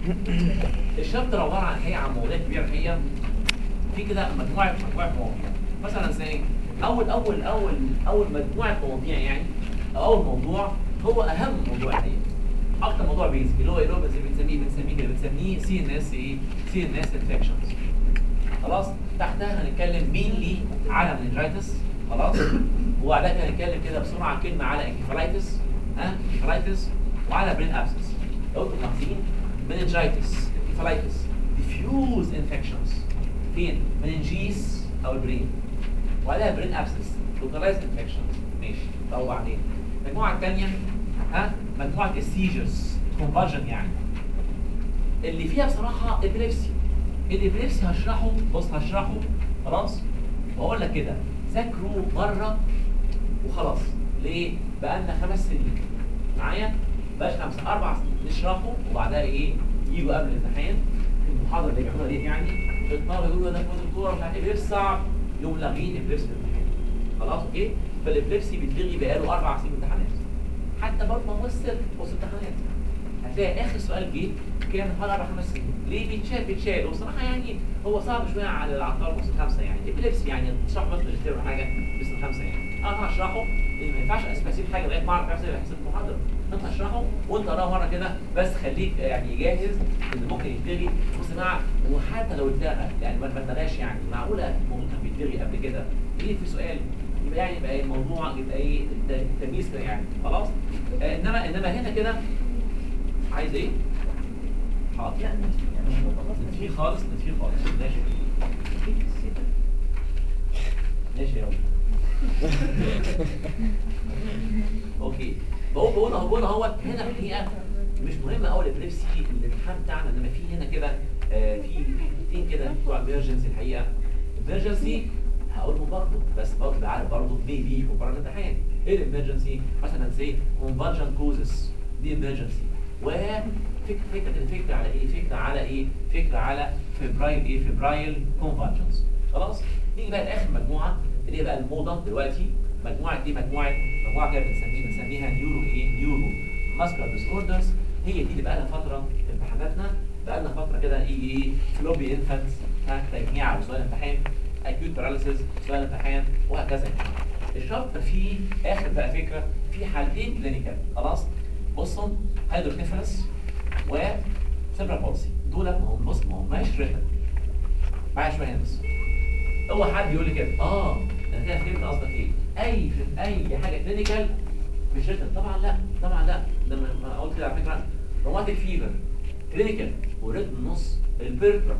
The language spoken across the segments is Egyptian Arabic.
الشابتر عباره عن هي عن مواضيع كبيره هي في كده مجموعه مجموعه مواضيع مثلا زي اول اول اول اول مجموعه مواضيع يعني أو اول موضوع هو اهم موضوع الحقيقه اكتر موضوع بيزك اللي هو اللي هو بنسميه بنسميه كده بنسميه سي ان اس ايه سي ان اس انفكشنز خلاص تحتها هنتكلم مينلي على مننجايتس خلاص وبعدها كده هنتكلم كده بسرعه كلمه على انكفالايتس ها انكفالايتس وعلى برين ابسس لو انتم ملاحظين مننجايتس انكفالايتس ديفيوز انفكشنز فين مننجيس او البرين وعليها برين ابسس لوكالايز انفكشنز ماشي طب وبعدين المجموعه الثانيه ها مجموعه السيجرز كونفرجن يعني اللي فيها بصراحه ابيليبسي الابيليبسي هشرحه بص هشرحه خلاص واقول لك كده ذاكروا مره وخلاص ليه بقالنا خمس سنين معايا بقاش خمسه اربع سنين نشرحه وبعدها ايه يجوا قبل الامتحان المحاضره اللي بيعملوها دي يعني الطلبه يقولوا ده دكتور مش عارف ايه صعب يقوم لاغين الابليبسي في الامتحان خلاص اوكي فالابليبسي بيتلغي بقاله اربع سنين امتحانات حتى برضه ما وصل وسط امتحانات هتلاقي اخر سؤال جه كان من حوالي اربع خمس سنين ليه بيتشال بيتشال وصراحه يعني هو صعب شويه على العطار وسط خمسه يعني ابليبسي يعني تشرح بس ماجستير ولا حاجه بس خمسه يعني انا هشرحه لان ما ينفعش اسيب حاجه لغايه ما اعرف نفسي بحسب المحاضره انت هشرحه وانت قراه مره كده بس خليك يعني جاهز ان ممكن يتلغي بص يا جماعه وحتى لو اتلغى يعني ما اتلغاش يعني معقوله ممكن كان بيتلغي قبل كده يجي في سؤال يبقى يعني يبقى الموضوع يبقى ايه التمييز كده يعني خلاص آه انما انما هنا كده عايز ايه؟ حاضر لا مش نتفيه خالص نتفيه خالص ماشي ماشي يا اوكي بقول بقول اهو بقول اهوت هنا الحقيقه مش مهم قوي الابليبسي الامتحان بتاعنا انما في هنا كده آه في حتتين كده بتوع ايمرجنسي الحقيقه ايمرجنسي هقولهم برضه بس برضه تبقى عارف برضه مي بي في مقارنه الامتحان ايه الامرجنسي مثلا زي كونفرجن كوزس دي امرجنسي وفكره فكره كده فكره على ايه فكره على ايه فكره على فبرايل ايه فبرايل كونفرجنس خلاص نيجي بقى لاخر مجموعه اللي هي بقى الموضه دلوقتي مجموعه دي مجموعه مجموعه كده بنسميها بنسميها نيورو ايه نيورو ماسكولار ديس اوردرز هي دي اللي بقى لها فتره في امتحاناتنا بقى لنا فتره كده يجي ايه فلوبي انفانتس ها تجميع وسؤال امتحان اكيوت باراليسيس سؤال امتحان وهكذا الشرط فيه اخر بقى فكره في حالتين كلينيكال خلاص بصوا هيدروكيفالس و سيبرا بولسي دول ما هم بص ما هماش ريتن معايا شويه هنا بس هو حد يقول لي كده اه انا كده فهمت قصدك ايه اي اي حاجه كلينيكال مش ريتن طبعا لا طبعا لا لما ما قلت كده على فكره روماتيك فيفر كلينيكال وريتن نص البيربرا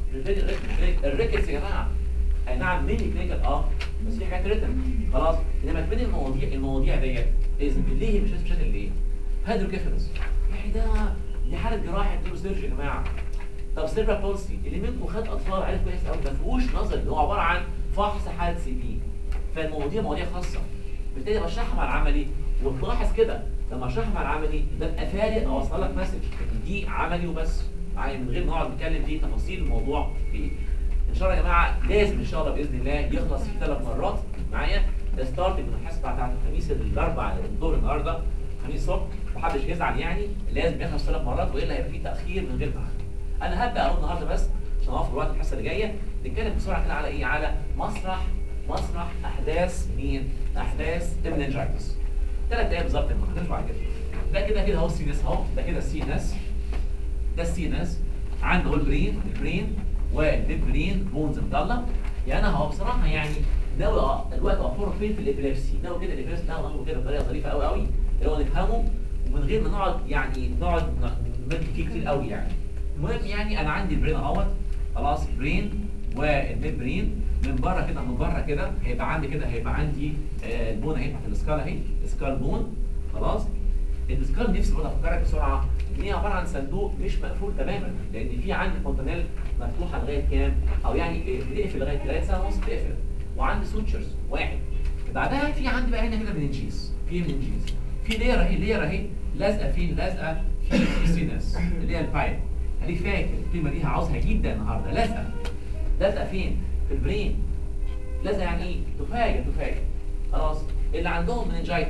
الريكتس يا جماعه اي نعم ميني كلينيكال اه بس في حاجات ريتن خلاص انما بين المواضيع المواضيع ديت اذا ليه مش مش ليه هيدروكيفالس يعني ده دي حاله جراحه نيورو سيرجي يا جماعه طب سيربرا بولسي اللي منكم خد اطفال عارف كويس قوي ما فيهوش نظري هو عباره عن فحص حاله سي بي فالمواضيع مواضيع خاصه بالتالي بشرحها مع العملي وتلاحظ كده لما اشرحها مع العملي ببقى فارق اوصل لك مسج ان دي عملي وبس معايا من غير ما نقعد نتكلم في تفاصيل الموضوع في ايه ان شاء الله يا جماعه لازم ان شاء الله باذن الله يخلص في ثلاث مرات معايا ستارت من الحصه بتاعت الخميس الاربع الدور النهارده خميس الصبح محدش يزعل يعني لازم يخلص ثلاث مرات والا هيبقى في تاخير من غير معنى انا هبدا اهو النهارده بس عشان اوفر وقت الحصه اللي جايه نتكلم بسرعه كده على ايه على مسرح مسرح احداث مين احداث المننجايتس ثلاث دقايق بالظبط ما خدناش بعد كده ده كده كده اهو السي ناس اهو ده كده السي ناس ده السي ناس عنده البرين البرين والبيب برين بونز مطلع يعني انا هو بصراحه يعني ناوي أ- الوقت اوفره فين في الابيليبسي ناوي كده الابيليبسي ناوي ناخده كده بطريقه ظريفه قوي قوي اللي هو نفهمه ومن غير ما نقعد يعني نقعد نمد فيه كتير قوي يعني المهم يعني انا عندي البرين اهوت خلاص برين والميد برين من بره كده من بره كده هيبقى عندي كده هيبقى عندي آه، البون اهي تحت السكال اهي السكال بون خلاص السكال نفسي برضه افكرك بسرعه ان هي عباره عن صندوق مش مقفول تماما لان في عندي فونتانيل مفتوحه لغايه كام او يعني إيه، بتقفل لغايه لغايه ساعه ونص بتقفل وعندي سوتشرز واحد بعدها في عندي بقى هنا كده مننجيز في مننجيز في لير اهي لير اهي لازقه فين لازقه في السينس اللي هي البايب خليك فاكر الكلمه دي عاوزها جدا النهارده لازقه لازقه فين في البرين لازقه يعني ايه تفاجئ تفاجئ خلاص اللي عندهم مننجايتس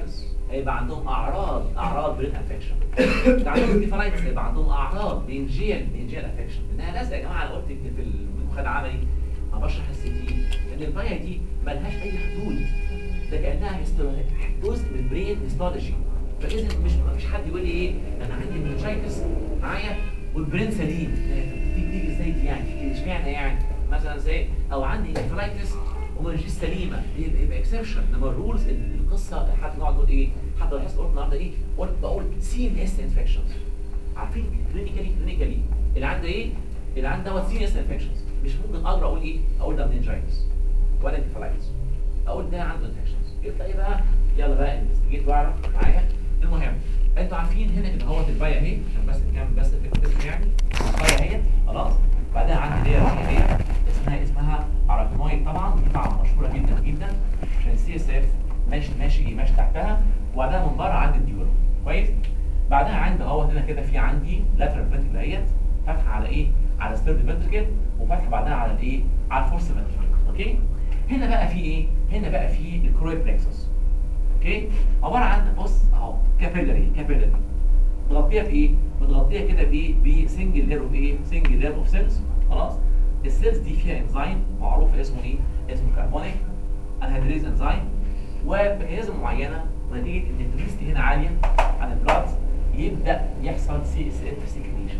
هيبقى عندهم اعراض اعراض برين افكشن اللي عندهم انكفالايتس هيبقى عندهم اعراض بينجيال بينجيال افكشن انها لازقه يا جماعه انا قلت في المخاد عملي ما بشرح السي تي ان البايا دي ملهاش اي حدود ده كانها هيستو- جزء من البرين هيستولوجي فاذا مش مش حد يقول لي ايه انا عندي منشايتس معايا والبرين سليم دي دي ازاي دي يعني دي اشمعنى يعني مثلا زي او عندي انفلايتس ومنجيز سليمه يبقى يبقى اكسبشن انما الرولز القصه حتى نقعد نقول ايه حتى لو حصل قلت النهارده ايه قلت بقول سي ان اس انفكشنز عارفين كلينيكالي كلينيكالي اللي عنده ايه اللي عنده دوت سي ان اس انفكشنز مش ممكن اقدر اقول ايه اقول ده مننجايتس ولا انفلايتس اقول ده عنده انفكشنز يبقى ايه بقى يلا بقى انفستيجيت واعرف معايا المهم انتوا عارفين هنا كده اهوت البايا اهي عشان بس نكمل بس الفكره يعني البايا اهي خلاص بعدها عندي ديت ديت اسمها اسمها اراكنويد طبعا دي طبعا مشهوره جدا جدا عشان السي اس اف ماشي ماشي ماشي تحتها وبعدها من بره عندي الديورا كويس بعدها عندي اهوت هنا كده في عندي لاترال فنتركل اهيت فاتحه على ايه على ستيرد فنتركل وفاتحه بعدها على الايه على الفورس فنتركل اوكي هنا بقى في ايه هنا بقى في الكرويد بلكسس اوكي عباره عن بص اهو كابيلاري كابيلاري متغطيه بايه متغطيه كده بايه بسنجل لير اوف ايه سنجل لير اوف سيلز خلاص السيلز دي فيها انزيم معروف اسمه ايه اسمه كاربونيك انهيدريز انزيم وميكانيزم معينه نتيجه ان التوكسيستي هنا عاليه عن البلاد يبدا يحصل سي اس اف سكريشن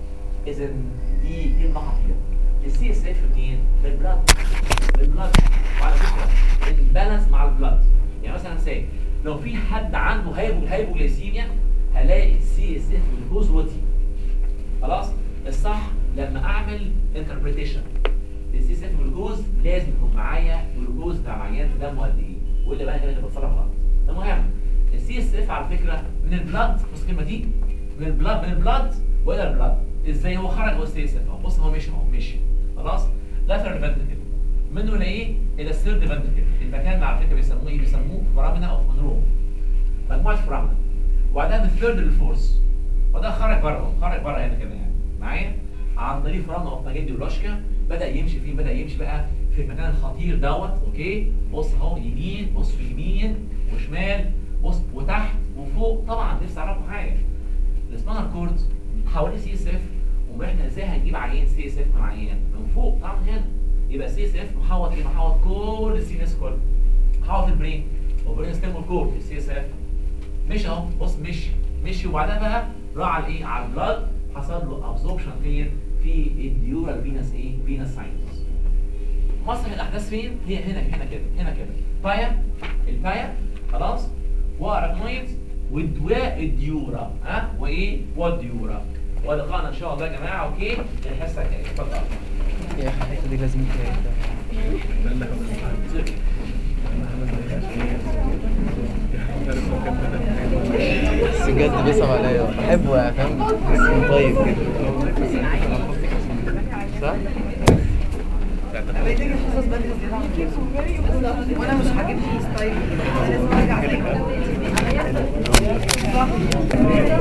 اذا دي كلمه خطيره السي اس اف منين؟ من البلاد من البلاد وعلى فكره البالانس مع البلاد يعني مثلا سي لو في حد عنده هايبو هايبوجليسيميا هلاقي السي اس اف جلوكوز وطي خلاص الصح لما اعمل انتربريتيشن السي اس اف جلوكوز لازم يكون معايا جلوكوز بتاع العيان في دمه قد ايه والا بقى كده بتصرف غلط المهم السي اس اف على فكره من البلاد بص الكلمه دي من البلاد من البلاد والى البلاد ازاي هو خرج هو السي اس اف اهو بص هو مشي اهو مشي خلاص لاترال فنتركل منه لايه الى الثيرد فنتركل المكان اللي على فكره بيسموه ايه بيسموه فرامنا اوف مونرو مجموعه فرامنا وبعدها من الثيرد للفورس وده خرج بره خرج بره هنا كده يعني معايا عن طريق فرامنا اوف ماجندي ولوشكا بدا يمشي فين بدا يمشي بقى في المكان الخطير دوت اوكي بص اهو يمين بص في يمين وشمال بص وتحت وفوق طبعا نفسي اعرفوا حاجه السبانر كورد حواليه سي اس اف واحنا ازاي هنجيب عيان سي اس اف من عيان من فوق طبعا هنا يبقى سي اس اف محوط ايه محوط كل السي اس كله محوط البرين وبرين ستيم والكورد السي اس اف مشي اهو بص مشي مشي وبعدها بقى راح على الايه على البلاد حصل له ابزوربشن فين في الديورال فينس ايه فينس ساينس مصر الاحداث فين هي هنا هنا كده هنا كده بايا البايا خلاص واراكنويد ودواء الديورا ها وايه والديورا ولقانا ان شاء الله يا جماعه اوكي الحصه الجايه اتفضل يا أخي الحتة دي لازم تلاقي بس بجد بيصعب عليا بحبه يعني فاهم بس طيب كده صح؟ وانا مش عاجبني ستايل لازم ارجع تاني